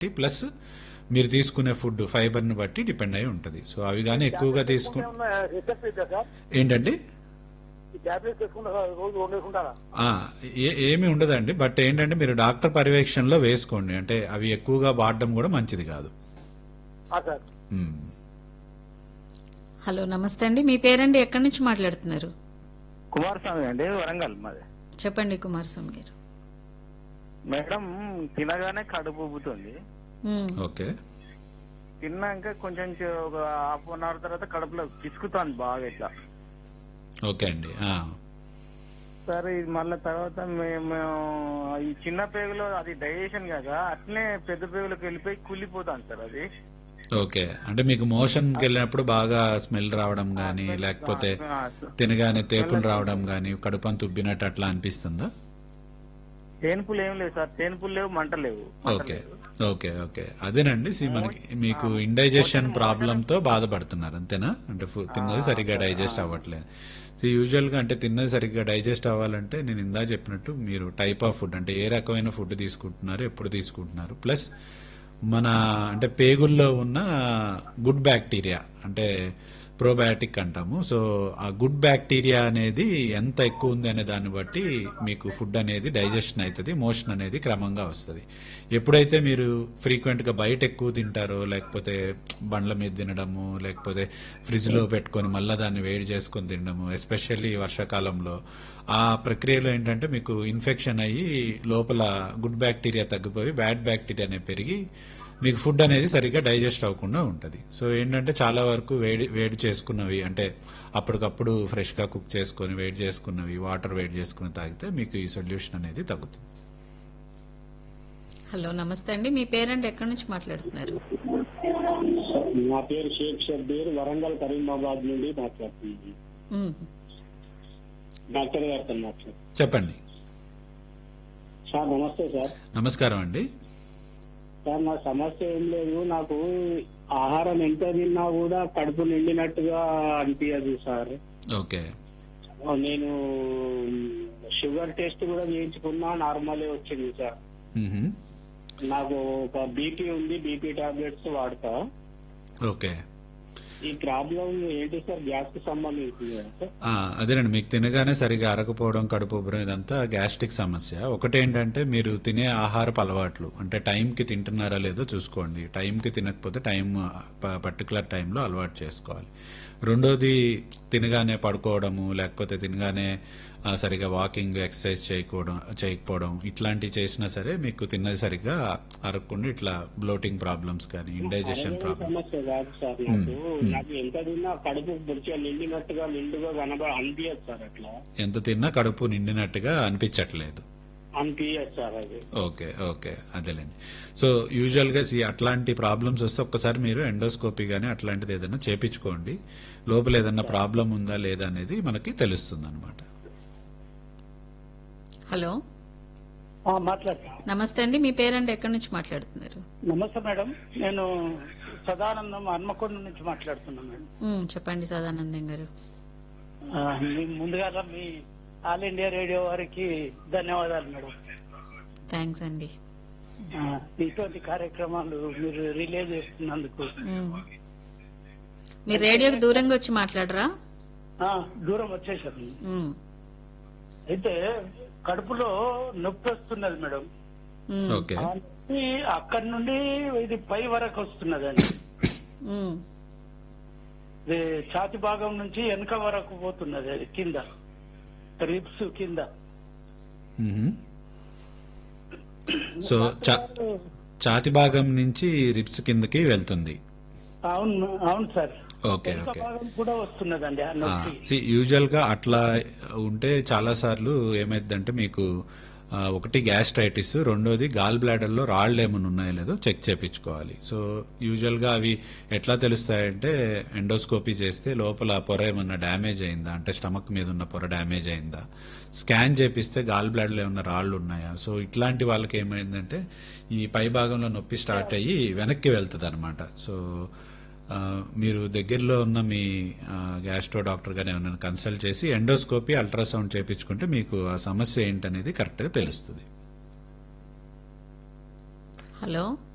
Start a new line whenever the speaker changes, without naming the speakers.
Plus మీరు తీసుకునే food ఫైబర్ని బట్టి డిపెండ్ అయి ఉంటుంది సో అవి కానీ ఎక్కువగా తీసుకు
రిసెప్ట్ ఇద్దా సార్
ఏంటండి
ఈ టాబ్లెట్స్ తీసుకుంటా సార్ రోజు రెండు వేసుకుంటారా
ఆ, ఏ- ఏమీ ఉండదండి బట్ ఏంటంటే మీరు డాక్టర్ పర్యవేక్షణలో వేసుకోండి అంటే అవి ఎక్కువగా వాడడం కూడా మంచిది కాదు
ఆ సార్
మ్మ్.
హలో నమస్తే అండి మీ పేరండి ఎక్కడి నుంచి మాట్లాడుతున్నారు
కుమారస్వామి అండి వరంగల్ మాది
చెప్పండి కుమారస్వామి గారు
మేడం తినగానే కడుపు ఉబ్బుతుంది
ఉమ్,
ఓకే
తిన్నాక కొంచెం చే- ఒక హాఫ్ అన్ అవర్ తర్వాత కడుపులో పిసుకుతాను బాగా ఇట్లా
ఓకే అండి ఆ.
సరే ఇది మళ్ళీ తర్వాత మేము ఈ చిన్న పేగులో అది డైజెషన్ కదా అట్లనే పెద్ద పేగులకు వెళ్ళిపోయి కుళ్ళిపోతాను సార్ అది
ఓకే అంటే మీకు మోషన్కి వెళ్ళినప్పుడు బాగా స్మెల్ రావడం కానీ లేకపోతే తినగానే తేపులు రావడం కానీ కడుపంత ఉబ్బినట్టు అట్లా అనిపిస్తుందా
తేనుపులు ఏం లేవు సార్ తేనుపులు లేవు మంట లేవు మంట
ఓకే
లేదు.
ఓకే ఓకే అదేనండి సి మనకి మీకు ఇండైజెషన్ ప్రాబ్లం తో బాధపడుతున్నారు అంతేనా అంటే ఫు- తిన్నది సరిగ్గా డైజెస్ట్ అవ్వట్లేదు సో యూజువల్ గా అంటే తిన్నది సరిగ్గా డైజెస్ట్ అవ్వాలంటే నేను ఇందా చెప్పినట్టు మీరు టైప్ ఆఫ్ ఫుడ్ అంటే ఏ రకమైన ఫుడ్ తీసుకుంటున్నారు ఎప్పుడు తీసుకుంటున్నారు ప్లస్ మన అంటే పేగుల్లో ఉన్న గుడ్ బ్యాక్టీరియా అంటే ప్రోబయాటిక్ అంటాము సో ఆ గుడ్ బ్యాక్టీరియా అనేది ఎంత ఎక్కువ ఉంది అనే దాన్ని బట్టి మీకు ఫుడ్ అనేది డైజెషన్ అవుతుంది మోషన్ అనేది క్రమంగా వస్తుంది ఎప్పుడైతే మీరు ఫ్రీక్వెంట్ గా బయట ఎక్కువ తింటారో లేకపోతే బండ్ల మీద తినడము లేకపోతే ఫ్రిడ్జ్ లో పెట్టుకొని మళ్ళీ దాన్ని వేడి చేసుకొని తినడము ఎస్పెషల్లీ వర్షాకాలంలో ఆ ప్రక్రియలో ఏంటంటే మీకు ఇన్ఫెక్షన్ అయ్యి లోపల గుడ్ బ్యాక్టీరియా తగ్గిపోయి బ్యాడ్ బ్యాక్టీరియా అనేది పెరిగి మీకు ఫుడ్ అనేది సరిగ్గా డైజెస్ట్ అవ్వకుండా ఉంటుంది సో ఏంటంటే చాలా వరకు వేడి వేడి చేసుకున్నవి అంటే అప్పటికప్పుడు ఫ్రెష్గా కుక్ చేసుకొని వేడి చేసుకున్నవి వాటర్ వేడి చేసుకుని తాగితే మీకు ఈ సొల్యూషన్ అనేది తగ్గుతుంది
హలో నమస్తే అండి మీ పేరండి ఎక్కడి నుంచి మాట్లాడుతున్నారు
నా పేరు షేక్ షబ్బీర్ వరంగల్ కరీమాబాద్ నుండి మాట్లాడుతున్నాను
ఉమ్,
డాక్టర్ గారితో మాట్లాడు
చెప్పండి
సార్ నమస్తే సార్
నమస్కారం అండి
సార్ నా సమస్య ఏం లేదు నాకు ఆహారం ఎంత తిన్నా కూడా కడుపు నిండినట్టుగా అనిపించదు సార్
ఓకే
నేను షుగర్ టెస్ట్ కూడా చేయించుకున్నా నార్మలే వచ్చింది సార్
మ్హూ.
నాకు ఒక బీపీ ఉంది బీపీ టాబ్లెట్స్ వాడతా
ఓకే
ఈ ప్రాబ్లం ఏంటి సార్ గ్యాస్ కి సంబంధించింది కదా సార్
ఆ, అదేనండి మీకు తినగానే సరిగా అరకపోవడం కడుపు ఉబ్బరం ఇదంతా గ్యాస్ట్రిక్ సమస్య ఒకటేంటంటే మీరు తినే ఆహారపు అలవాట్లు అంటే టైంకి తింటున్నారా లేదో చూసుకోండి టైంకి తినకపోతే టైం పర్టికులర్ టైంలో అలవాటు చేసుకోవాలి రెండోది తినగానే పడుకోవడము లేకపోతే తినగానే ఆ, సరిగా వాకింగ్ ఎక్సర్సైజ్ చేయకపోవడం చేయకపోవడం ఇట్లాంటివి చేసినా సరే మీకు తిన్నది సరిగ్గా అరగకుండా ఇట్లా బ్లోటింగ్ ప్రాబ్లమ్స్ కానీ ఇండైజెషన్
అరవై
ప్రాబ్లమ్
సమస్య కాదు సార్ నాకు నాకు ఎంత తిన్నా కడుపు బుర్చిగా నిండినట్టుగా నిండుగా కనబ అనిపించదు సార్ అట్లా
ఎంత తిన్నా కడుపు నిండినట్టుగా అనిపించట్లేదు
అనిపించదు సార్ అది
ఓకే ఓకే అదేలేండి సో యూజువల్ గా see, అట్లాంటి ప్రాబ్లమ్స్ వస్తే ఒక్కసారి మీరు ఎండోస్కోపీ గానీ అట్లాంటిది ఏదైనా చేపించుకోండి లోపల ఏదైనా ప్రాబ్లం ఉందా లేదా అనేది మనకి తెలుస్తుంది అనమాట
హలో
మాట్లాడతా
నమస్తే అండి మీ పేరండి ఎక్కడి నుంచి మాట్లాడుతున్నారు
నమస్తే మేడం నేను సదానందం హన్మకొండ నుంచి మాట్లాడుతున్నాను మేడం
ఉమ్, చెప్పండి సదానందం గారు
ఆ, మీ ముందుగా మీ ఆల్ ఇండియా రేడియో వారికి ధన్యవాదాలు మేడం
థ్యాంక్స్ అండి
ఆ, ఇటువంటి కార్యక్రమాలు మీరు రిలే చేస్తున్నందుకు
ఉమ్. మీరు రేడియోకి దూరంగా వచ్చి మాట్లాడరా
ఆ, దూరం వచ్చేసాను
ఉమ్,
అయితే కడుపులో నొప్పి వస్తున్నది మేడం
ఉమ్,
ఓకే
ఆ నొప్పి అక్కడి నుండి ఇది పై వరకు వస్తున్నదండి
ఉమ్,
ఇది ఛాతి భాగం నుంచి వెనక వరకు పోతున్నది అది కింద రిప్స్ కింద
మ్హూ. సో చా- ఛాతి భాగం నుంచి రిప్స్ కిందకి వెళ్తుంది
అవును అవును సార్
ఓకే
వెనక
ఓకే
భాగం కూడా వస్తున్నదండి ఆ నొప్పి
సి యూజువల్ గా అట్లా ఉంటే చాలా సార్లు ఏమైందంటే మీకు ఆ, ఒకటి గ్యాస్ట్రైటిస్ రెండోది గాల్ బ్లాడర్ లో రాళ్ళు ఏమైనా ఉన్నాయో లేదో చెక్ చేపించుకోవాలి సో యూజువల్ గా అవి ఎట్లా తెలుస్తాయంటే ఎండోస్కోపీ చేస్తే లోపల పొర ఏమన్నా డ్యామేజ్ అయిందా అంటే స్టమక్ మీద ఉన్న పొర డ్యామేజ్ అయిందా స్కాన్ చేపిస్తే గాల్ బ్లాడర్ లో ఏమన్నా రాళ్ళు ఉన్నాయా సో ఇట్లాంటి వాళ్ళకి ఏమైందంటే ఈ పై భాగంలో నొప్పి స్టార్ట్ అయ్యి వెనక్కి వెళ్తుంది అనమాట సో ఆ, మీరు దగ్గరలో ఉన్న మీ గ్యాస్ట్రో డాక్టర్ గారు ఏమైనా కన్సల్ట్ చేసి ఎండోస్కోపీ అల్ట్రాసౌండ్ చేయించుకుంటే మీకు ఆ సమస్య ఏంటనేది కరెక్ట్గా తెలుస్తుంది
హలో